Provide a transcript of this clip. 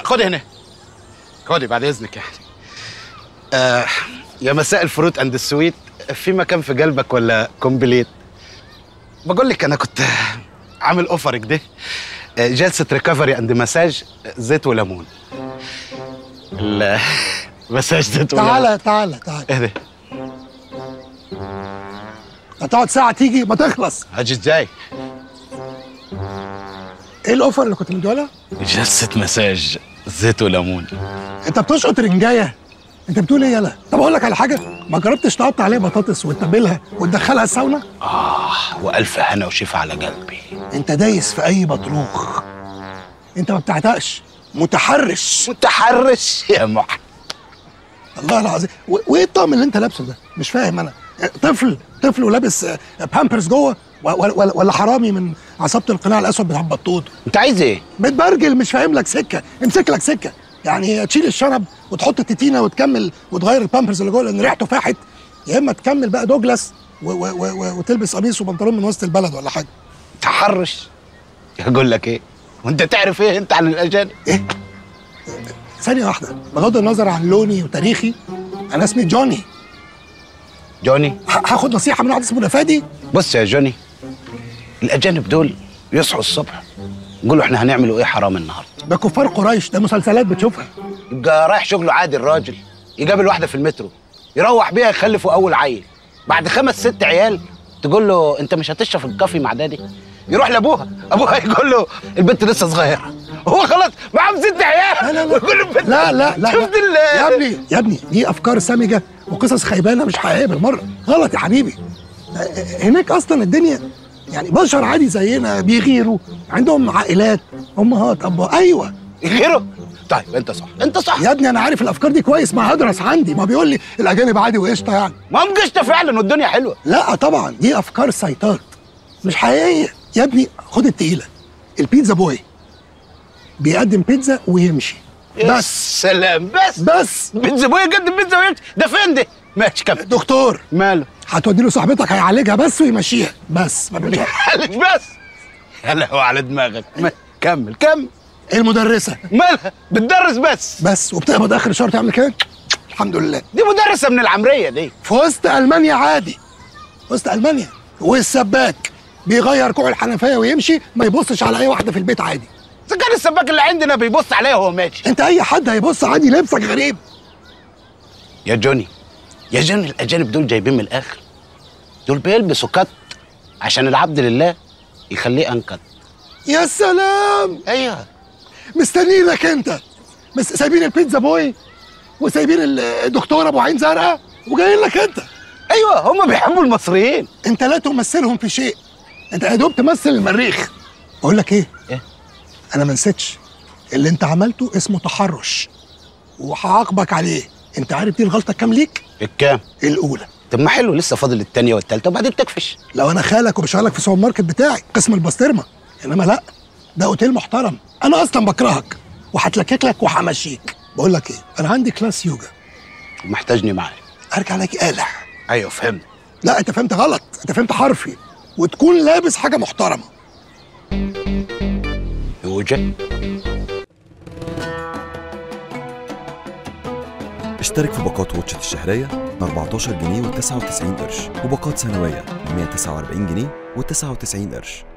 خدي هنا خدي بعد اذنك يعني آه يا مساء الفروت اند السويت في مكان في قلبك ولا كومبليت بقول لك انا كنت عامل اوفر كده آه، جلسه ريكفري اند مساج زيت وليمون ال- مساج زيت وليمون تعالى تعالى تعالى ايه ده هتقعد ساعه تيجي ما تخلص هاجي ازاي ايه الاوفر اللي كنت مديها جلسه مساج زيت وليمون انت بتشقط رنجايه انت بتقول ايه يالا طب اقول لك على حاجه ما جربتش تقطع عليها بطاطس وتتبلها وتدخلها الساونا اه والف هنا وشفا على قلبي انت دايس في اي بطروخ انت ما بتعتقش متحرش متحرش يا مح الله العظيم و- وايه الطقم اللي انت لابسه ده مش فاهم انا طفل طفل ولابس آه، بامبرز جوه و- ولا, ولا, ولا حرامي من عصابه القناع الاسود بتاع البطوط انت عايز ايه متبرجل مش فاهم لك سكه امسك لك سكه يعني تشيل الشنب وتحط التتينه وتكمل وتغير البامبرز اللي جوه لان ريحته فاحت يا اما تكمل بقى دوجلاس و و و و وتلبس قميص وبنطلون من وسط البلد ولا حاجه تحرش اقول لك ايه وانت تعرف ايه انت عن الاجانب ايه ثانيه واحده بغض النظر عن لوني وتاريخي انا اسمي جوني جوني ه- هاخد نصيحه من واحد اسمه نفادي بص يا جوني الاجانب دول يصحوا الصبح يقولوا احنا هنعملوا ايه حرام النهارده ده كفار قريش ده مسلسلات بتشوفها يبقى رايح شغله عادي الراجل يقابل واحده في المترو يروح بيها يخلفوا اول عيل بعد خمس ست عيال تقول له انت مش هتشرب الكافي مع دادي يروح لابوها ابوها يقول له البنت لسه صغيره هو خلاص معاهم ست عيال لا لا لا ويقول له البنت لا لا لا, شفت لا. يا ال ابني يا ابني دي افكار سامجه وقصص خيبانه مش حقيقيه بالمره غلط يا حبيبي هناك اصلا الدنيا يعني بشر عادي زينا بيغيروا عندهم عائلات امهات ابا ايوه غيره طيب انت صح انت صح يا ابني انا عارف الافكار دي كويس ما هدرس عندي ما بيقول لي الاجانب عادي وقشطه يعني ما هم قشطه فعلا والدنيا حلوه لا طبعا دي افكار سيطات مش حقيقيه يا ابني خد التقيله البيتزا بوي بيقدم بيتزا ويمشي يا بس سلام بس بس بيتزا ابويا قدم بيتزا ويمشي ده فين ده ماشي كمل دكتور ماله هتودي له صاحبتك هيعالجها بس ويمشيها بس ما بيقولش معلش بس يا لهوي على دماغك ما- كمل كمل المدرسه مالها بتدرس بس بس وبتقبض اخر الشهر تعمل كده الحمد لله دي مدرسه من العمريه دي في وسط المانيا عادي في وسط المانيا والسباك بيغير كوع الحنفيه ويمشي ما يبصش على اي واحده في البيت عادي اذا كان السباك اللي عندنا بيبص عليا وهو ماشي انت اي حد هيبص عادي لبسك غريب يا جوني يا جوني الاجانب دول جايبين من الاخر دول بيلبسوا كت عشان العبد لله يخليه انكت يا سلام ايوه مستنيينك انت بس سايبين البيتزا بوي وسايبين ال- الدكتور ابو عين زرقاء وجايين لك انت ايوه هم بيحبوا المصريين انت لا تمثلهم في شيء انت يا دوب تمثل المريخ بقول لك ايه ايه انا ما نسيتش اللي انت عملته اسمه تحرش وهعاقبك عليه انت عارف دي الغلطه كام ليك الكام الاولى طب ما حلو لسه فاضل الثانيه والثالثه وبعدين تكفش لو انا خالك وبشغلك في السوبر ماركت بتاعي قسم البسطرمه انما لا ده اوتيل محترم انا اصلا بكرهك وهتلكك لك وهمشيك بقول لك ايه انا عندي كلاس يوجا محتاجني معايا ارجع لك قالع ايوه فهمت لا انت فهمت غلط انت فهمت حرفي وتكون لابس حاجه محترمه يوجد اشترك في باقات واتشت الشهرية ب 14 جنيه و99 قرش وباقات سنوية ب 149 جنيه و99 قرش